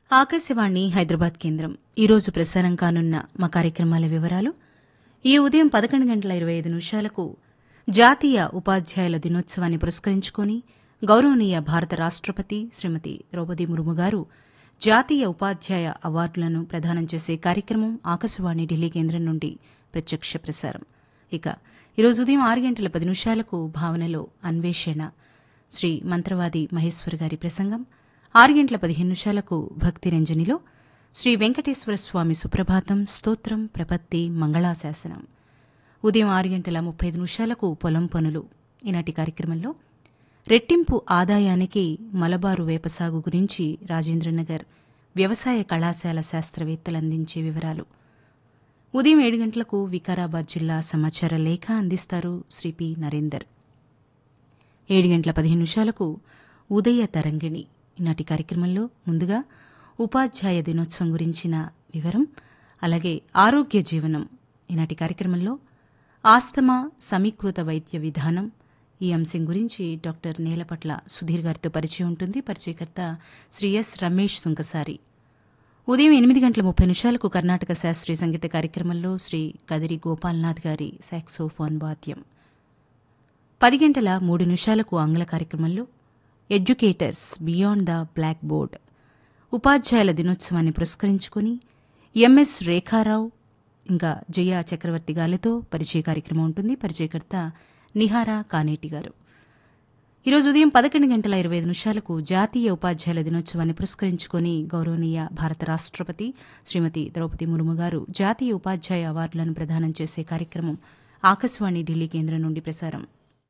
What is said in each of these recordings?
ఆకాశవాణి హైదరాబాద్ కేంద్రం ఈరోజు ప్రసారం కానున్న మా కార్యక్రమాల వివరాలు ఈ ఉదయం పదకొండు గంటల ఇరవై ఐదు నిమిషాలకు జాతీయ ఉపాధ్యాయుల దినోత్సవాన్ని పురస్కరించుకుని గౌరవనీయ భారత రాష్టపతి శ్రీమతి ద్రౌపది ముర్ము గారు జాతీయ ఉపాధ్యాయ అవార్డులను ప్రదానం చేసే కార్యక్రమం ఆకాశవాణి ఢిల్లీ కేంద్రం నుండి ప్రత్యక్ష ప్రసారం ఇక ఈరోజు ఉదయం ఆరు గంటల పది నిమిషాలకు భావనలో అన్వేషణ శ్రీ మంత్రవాది మహేశ్వర్ గారి ప్రసంగం ఆరు గంటల పదిహేను నిమిషాలకు భక్తి రంజనిలో శ్రీ వెంకటేశ్వర స్వామి సుప్రభాతం స్తోత్రం ప్రపత్తి మంగళాశాసనం ఉదయం ఆరు గంటల ముప్పై ఐదు నిమిషాలకు పొలం పనులు ఈనాటి కార్యక్రమంలో రెట్టింపు ఆదాయానికి మలబారు వేప సాగు గురించి రాజేంద్రనగర్ వ్యవసాయ కళాశాల శాస్త్రవేత్తలు అందించే వివరాలు ఉదయం ఏడు గంటలకు వికారాబాద్ జిల్లా సమాచార లేఖ అందిస్తారు శ్రీ పి నరేందర్ ఏడు గంటల పదిహేను నిమిషాలకు ఉదయ తరంగిణి ఈనాటి కార్యక్రమంలో ముందుగా ఉపాధ్యాయ దినోత్సవం గురించిన వివరం అలాగే ఆరోగ్య జీవనం ఈనాటి కార్యక్రమంలో ఆస్తమా సమీకృత వైద్య విధానం ఈ అంశం గురించి డాక్టర్ నేలపట్ల సుధీర్ గారితో పరిచయం ఉంటుంది పరిచయకర్త శ్రీ ఎస్ రమేష్ సుంకసారి ఉదయం ఎనిమిది గంటల ముప్పై నిమిషాలకు కర్ణాటక శాస్త్రీయ సంగీత కార్యక్రమంలో శ్రీ కదిరి గోపాల్నాథ్ గారి సాక్సోఫోన్ వాద్యం పది గంటల మూడు నిమిషాలకు ఆంగ్ల కార్యక్రమంలో educators beyond the blackboard ఉపాధ్యాయుల దినోత్సవాన్ని పురస్కరించుకుని ఎంఎస్ రేఖారావు ఇంకా జయ చక్రవర్తి గారితో పరిచయ కార్యక్రమం ఉంటుంది పరిచయకర్త నిహారా కానేటి గారు ఈరోజు ఉదయం పదకొండు గంటల ఇరవై ఐదు నిమిషాలకు జాతీయ ఉపాధ్యాయుల దినోత్సవాన్ని పురస్కరించుకుని గౌరవనీయ భారత రాష్టపతి శ్రీమతి ద్రౌపది ముర్ము గారు జాతీయ ఉపాధ్యాయ అవార్డులను ప్రదానం చేసే కార్యక్రమం ఆకాశవాణి ఢిల్లీ కేంద్రం నుండి ప్రసారం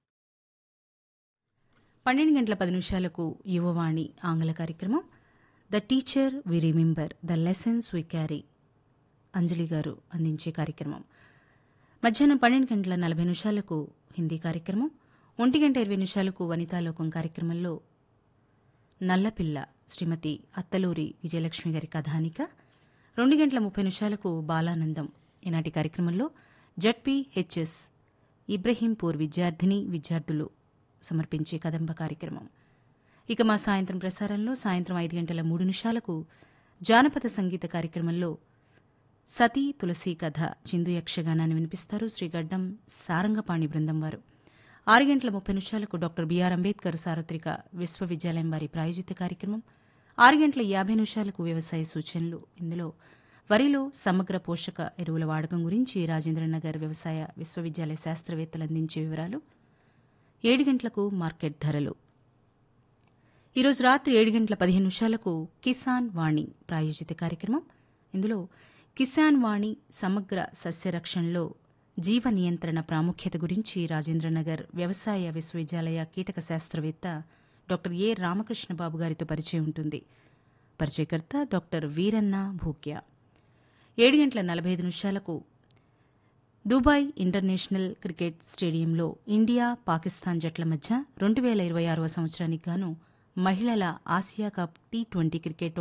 పన్నెండు గంటల పది నిమిషాలకు యువవాణి ఆంగ్ల కార్యక్రమం the teacher we remember the lessons we carry Anjali garu అందించే కార్యక్రమం మధ్యాహ్నం పన్నెండు గంటల నలభై నిమిషాలకు హిందీ కార్యక్రమం ఒంటి గంట ఇరవై నిమిషాలకు వనితాలోకం కార్యక్రమంలో నల్లపిల్ల శ్రీమతి అత్తలూరి విజయలక్ష్మి గారి కథానిక రెండు గంటల ముప్పై నిమిషాలకు బాలానందం ఈనాటి కార్యక్రమంలో జడ్పీ హెచ్ఎస్ ఇబ్రహీంపూర్ విద్యార్థిని విద్యార్థులు సమర్పించే కదంబ కార్యక్రమం ఇక మా సాయంత్రం ప్రసారంలో సాయంత్రం ఐదు గంటల మూడు నిమిషాలకు జానపద సంగీత కార్యక్రమంలో సతీ తులసి కథ చిందు యక్షగానాన్ని వినిపిస్తారు శ్రీ గడ్డం సారంగపాణి బృందం వారు ఆరు గంటల ముప్పై నిమిషాలకు డాక్టర్ బిఆర్ అంబేద్కర్ సార్వత్రిక విశ్వవిద్యాలయం వారి ప్రాయోజిత కార్యక్రమం ఆరు గంటల యాభై నిమిషాలకు వ్యవసాయ సూచనలు ఇందులో వరిలో సమగ్ర పోషక ఎరువుల వాడకం గురించి రాజేంద్రనగర్ వ్యవసాయ విశ్వవిద్యాలయ శాస్త్రవేత్తలు అందించే వివరాలు ఏడు గంటలకు మార్కెట్ ధరలు ఈరోజు రాత్రి ఏడు గంటల పదిహేను నిమిషాలకు కిసాన్ వాణి ప్రాయోజిత కార్యక్రమం ఇందులో కిసాన్ వాణి సమగ్ర సస్యరక్షణలో జీవ నియంత్రణ ప్రాముఖ్యత గురించి రాజేంద్రనగర్ వ్యవసాయ విశ్వవిద్యాలయ కీటక శాస్త్రవేత్త డాక్టర్ ఏ రామకృష్ణబాబు గారితో పరిచయం ఉంటుంది పరిచయకర్త డాక్టర్ వీరన్న భూక్య ఏడు గంటల నలభై ఐదు నిమిషాలకు దుబాయ్ ఇంటర్నేషనల్ క్రికెట్ స్టేడియంలో ఇండియా పాకిస్తాన్ జట్ల మధ్య రెండు వేల ఇరవై ఆరవ సంవత్సరానికి గాను మహిళల Asia cup T twenty cricket